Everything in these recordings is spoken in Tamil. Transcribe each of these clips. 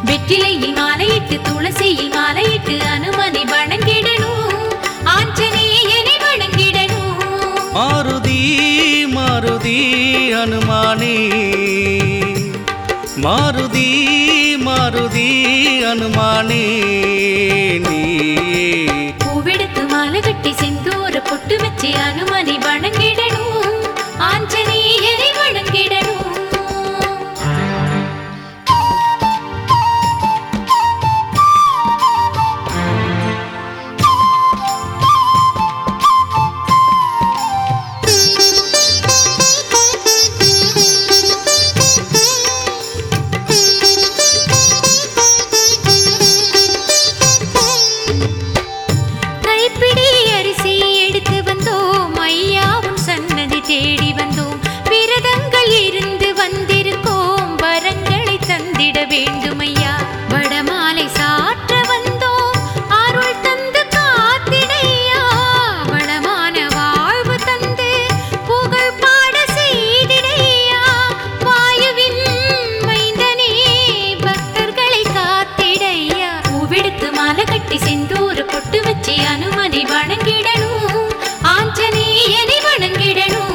வெற்றிலையில் மாலையிட்டு துளசியில் மாலையிட்டு அனுமனை வணங்கிடணும் ஆஞ்சநேயனை வணங்கிடணும் மாருதி மாருதி அனுமானே மாருதி மாருதி அனுமானே நீ பூவெடுத்து மாலை கட்டி செந்தூர பொட்டு வச்சு அனுமனை வணங்கிடணும் ஆஞ்சநேயனை வணங்கிடணும் கைப்பிடி அரிசி எடுத்து வந்தோம் ஐயாவும் சன்னதி தேடி வந்தோம் விரதங்கள் இருந்து வந்திருக்கோம் வரங்களை தந்திட வேண்டும் ஐயா வடமாலை சாற்ற வந்தோம் அருள் தந்து காத்திடையா வளமான வாழ்வு தந்து புகழ் பாட செய்திடையா வாயுவின் மைந்தனே பக்தர்களை காத்திடையா பூவெடுத்து மாலை கட்டி செந்தூர பொட்டு வச்சு அனுமதி வணங்கிடணும் ஆஞ்சநேயனை வணங்கிடணும்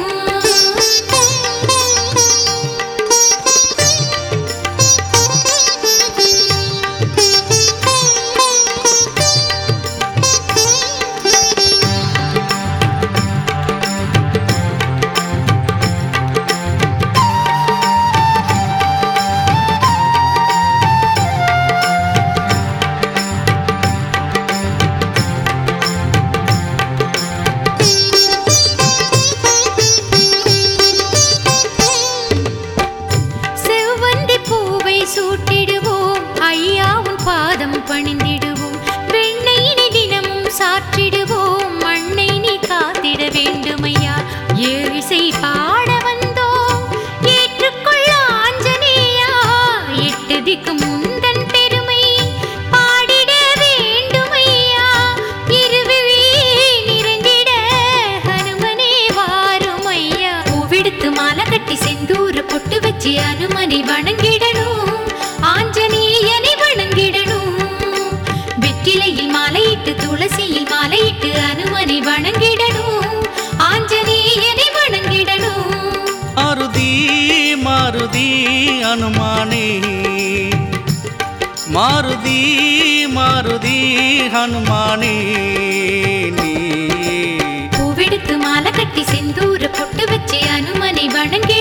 செவ்வந்தி பூவை சூட்டிடுவோம் ஐயா உன் பாதம் பணிந்திடுவோம் வெண்ணெயினை தினமும் சாற்றிடுவோம் மண்ணை நீ காத்திட வேண்டும் ஐயா ஏழிசை பாட வந்தோம் ஏற்றுக்கொள்ள ஆஞ்சநேயா எட்டு திக்கு முந்தன் பெருமை பாடிட வேண்டும் ஐயா இருவிழி நிறைந்திட ஹனுமனே வாரும் ஐயா பூவெடுத்து மாலை கட்டி செந்தூர பொட்டு வச்சு அனுமனை வணங்கிடணும் ஆஞ்சநேயனை வணங்கிடணும் வெற்றிலையில் மாலையிட்டு துளசியில் மாலையிட்டு அனுமனை வணங்கிடணும் ஆஞ்சநேயனை வணங்கிடணும் மாருதி மாருதி அனுமானே மாருதி மாருதி ஹனுமானே நீ பூவெடுத்து மாலை கட்டி செந்தூர பொட்டு வச்சு அனுமனை வணங்கி